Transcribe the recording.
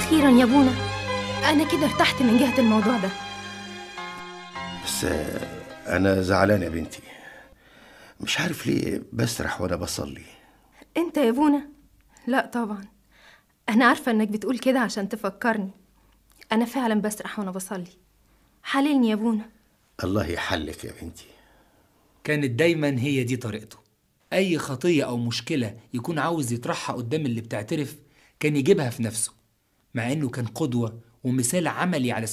أخيرا يا بونا أنا كده ارتحت من جهة الموضوع ده بس آه، انا زعلان يا بنتي مش عارف ليه بسرح وانا بصلي أنت يا بونا لا طبعا أنا عارفة إنك بتقول كده عشان تفكرني أنا فعلا بسرح وأنا بصلي حللني يا بونا الله يحلك يا بنتي كانت دايما هي دي طريقته أي خطية أو مشكلة يكون عاوز يطرحها قدام اللي بتعترف كان يجيبها في نفسه مع إنه كان قدوة ومثال عملي على